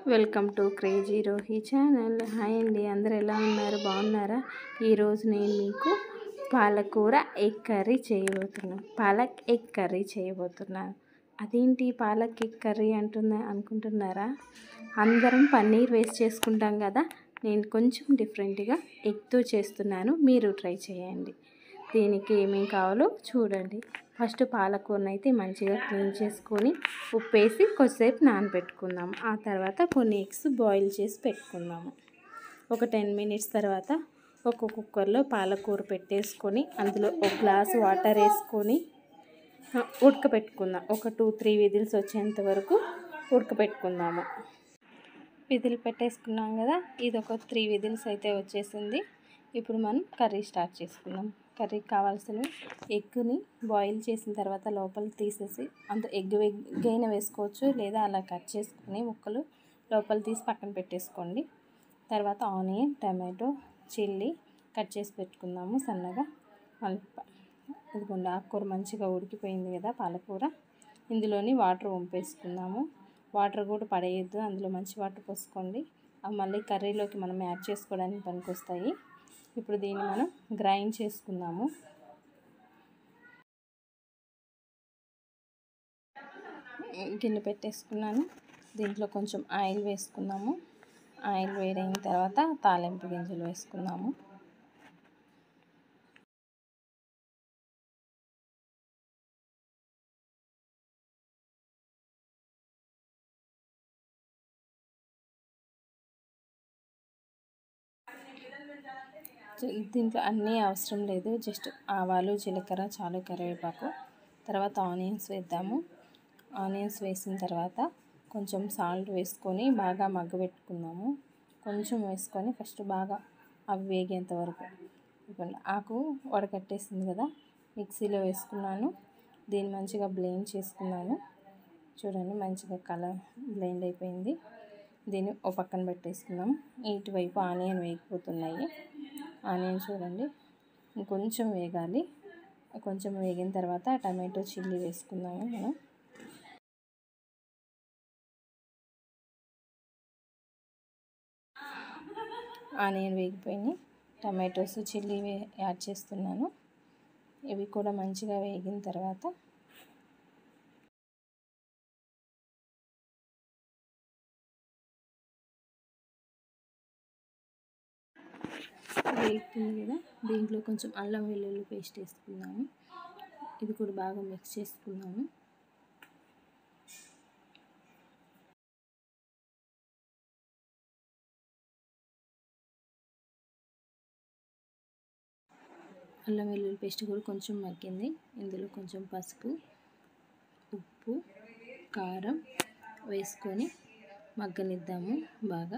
welcome to crazy Rohi channel hi అండి అందరు ఎలా ఉన్నారు బాగున్నారా ఈరోజు నేను మీకు పాలకూర ఎగ్ కర్రీ చేయబోతున్నాను పాలక్ ఎగ్ కర్రీ చేయబోతున్నాను అదేంటి పాలక్ ఎగ్ కర్రీ అంటున్నా అనుకుంటున్నారా అందరం పన్నీర్ వేస్ట్ చేసుకుంటాం కదా నేను కొంచెం డిఫరెంట్గా ఎగ్తో చేస్తున్నాను మీరు ట్రై చేయండి దీనికి ఏమేం కావాలో చూడండి ఫస్ట్ పాలకూరను అయితే మంచిగా క్లీన్ చేసుకొని ఉప్పేసి కొద్దిసేపు నానబెట్టుకుందాం ఆ తర్వాత కొన్ని ఎగ్స్ బాయిల్ చేసి పెట్టుకుందాము ఒక టెన్ మినిట్స్ తర్వాత ఒక కుక్కర్లో పాలకూర పెట్టేసుకొని అందులో ఒక గ్లాస్ వాటర్ వేసుకొని ఆ, ఉడకపెట్టుకుందాం ఒక టూ త్రీ విజిల్స్ వచ్చేంత వరకు ఉడకపెట్టుకుందాము విధులు పెట్టేసుకున్నాం కదా ఇది ఒక త్రీ విజిల్స్ అయితే వచ్చేసింది ఇప్పుడు మనం కర్రీ స్టార్ట్ చేసుకుందాం కర్రీకి కావాల్సినవి ఎగ్ని బాయిల్ చేసిన తర్వాత లోపల తీసేసి అంత ఎగ్ ఎగ్ అయినా వేసుకోవచ్చు లేదా అలా కట్ చేసుకుని ముక్కలు లోపల తీసి పక్కన పెట్టేసుకోండి తర్వాత ఆనియన్ టమాటో చిల్లీ కట్ చేసి పెట్టుకుందాము సన్నగా మళ్ళీ ప- ఇదిగోండి ఆకుకూర మంచిగా ఉడికిపోయింది కదా పాలకూర ఇందులోని వాటర్ వంపేసుకుందాము వాటర్ కూడా పడేయద్దు అందులో మంచి వాటర్ పోసుకోండి అవి మళ్ళీ కర్రీలోకి మనం యాడ్ చేసుకోవడానికి పనికొస్తాయి ఇప్పుడు దీన్ని మనం గ్రైండ్ చేసుకుందాము గిన్నె పెట్టేసుకున్నాను దీంట్లో కొంచెం ఆయిల్ వేసుకుందాము ఆయిల్ వేడైన తర్వాత తాలింపు గింజలు వేసుకుందాము జ- దీంట్లో అన్నీ అవసరం లేదు జస్ట్ ఆవాలు జీలకర్ర చాలు కరివేపాకు తర్వాత ఆనియన్స్ వేద్దాము ఆనియన్స్ వేసిన తర్వాత కొంచెం సాల్ట్ వేసుకొని బాగా మగ్గబెట్టుకుందాము కొంచెం వేసుకొని ఫస్ట్ బాగా అవి వేగేంత వరకు ఇవ్వండి ఆకు వడకట్టేసింది కదా మిక్సీలో వేసుకున్నాను దీన్ని మంచిగా బ్లెండ్ చేసుకున్నాను చూడండి మంచిగా కలర్ బ్లెండ్ అయిపోయింది దీన్ని ఓ పక్కన పెట్టేసుకుందాం ఇటువైపు ఆనియన్ వేగిపోతున్నాయి ఆనియన్ చూడండి ఇంకొంచెం వేగాలి కొంచెం వేగిన తర్వాత టమాటో చిల్లీ వేసుకుందాము మనం ఆనియన్ వేగిపోయినాయి టమాటోస్ చిల్లీ వే యాడ్ చేస్తున్నాను ఇవి కూడా మంచిగా వేగిన తర్వాత వేగుతుంది కదా దీంట్లో కొంచెం అల్లం వెల్లుల్లి పేస్ట్ వేసుకుందాము ఇది కూడా బాగా మిక్స్ చేసుకుందాము అల్లం వెల్లుల్లి పేస్ట్ కూడా కొంచెం మగ్గింది ఇందులో కొంచెం పసుపు ఉప్పు కారం వేసుకొని మగ్గనిద్దాము బాగా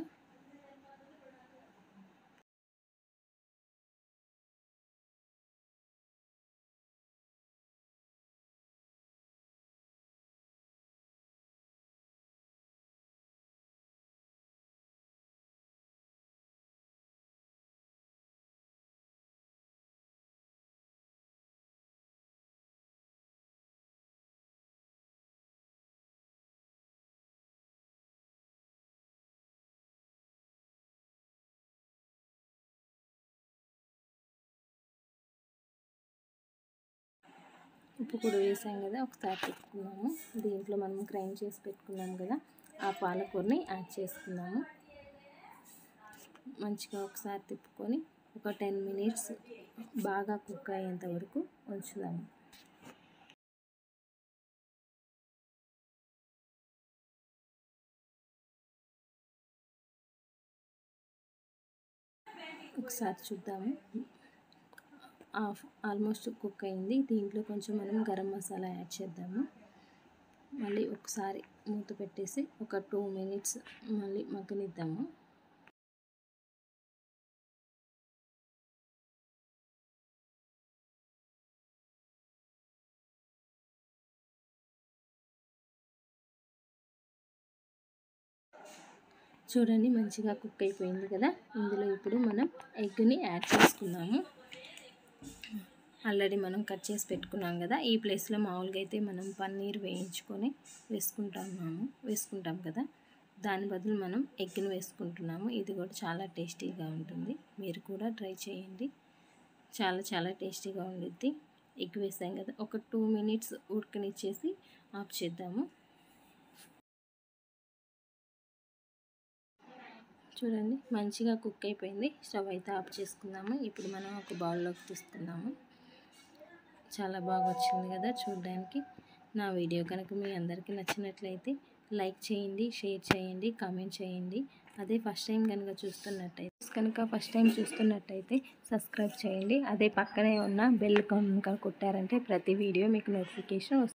ఉప్పు కూడా వేసాం కదా ఒకసారి పెట్టుకున్నాము దీంట్లో మనం గ్రైండ్ చేసి పెట్టుకున్నాం కదా ఆ పాలకూరని యాడ్ చేసుకున్నాము మంచిగా ఒకసారి తిప్పుకొని ఒక టెన్ మినిట్స్ బాగా కుక్ అయ్యేంత వరకు ఉంచుదాము ఒకసారి చూద్దాము ఆఫ్ ఆల్మోస్ట్ కుక్ అయింది దీంట్లో కొంచెం మనం గరం మసాలా యాడ్ చేద్దాము మళ్ళీ ఒకసారి మూత పెట్టేసి ఒక టూ మినిట్స్ మళ్ళీ మగ్గనిద్దాము చూడండి మంచిగా కుక్ అయిపోయింది కదా ఇందులో ఇప్పుడు మనం ఎగ్ని యాడ్ చేసుకున్నాము ఆల్రెడీ మనం కట్ చేసి పెట్టుకున్నాం కదా ఈ ప్లేస్లో మామూలుగా అయితే మనం పన్నీర్ వేయించుకొని వేసుకుంటాము వేసుకుంటాం కదా దాని బదులు మనం ఎగ్ని వేసుకుంటున్నాము ఇది కూడా చాలా టేస్టీగా ఉంటుంది మీరు కూడా ట్రై చేయండి చాలా చాలా టేస్టీగా ఉండిద్ది ఎగ్ వేసాం కదా ఒక టూ మినిట్స్ ఉడకనిచ్చేసి ఆఫ్ చేద్దాము చూడండి మంచిగా కుక్ అయిపోయింది స్టవ్ అయితే ఆఫ్ చేసుకుందాము ఇప్పుడు మనం ఒక బౌల్లోకి తీసుకుందాము చాలా బాగా వచ్చింది కదా చూడడానికి నా వీడియో కనుక మీ అందరికీ నచ్చినట్లయితే లైక్ చేయండి షేర్ చేయండి కామెంట్ చేయండి అదే ఫస్ట్ టైం కనుక చూస్తున్నట్టయితే కనుక ఫస్ట్ టైం చూస్తున్నట్టయితే సబ్స్క్రైబ్ చేయండి అదే పక్కనే ఉన్న బెల్ కనుక కొట్టారంటే ప్రతి వీడియో మీకు నోటిఫికేషన్ వస్తుంది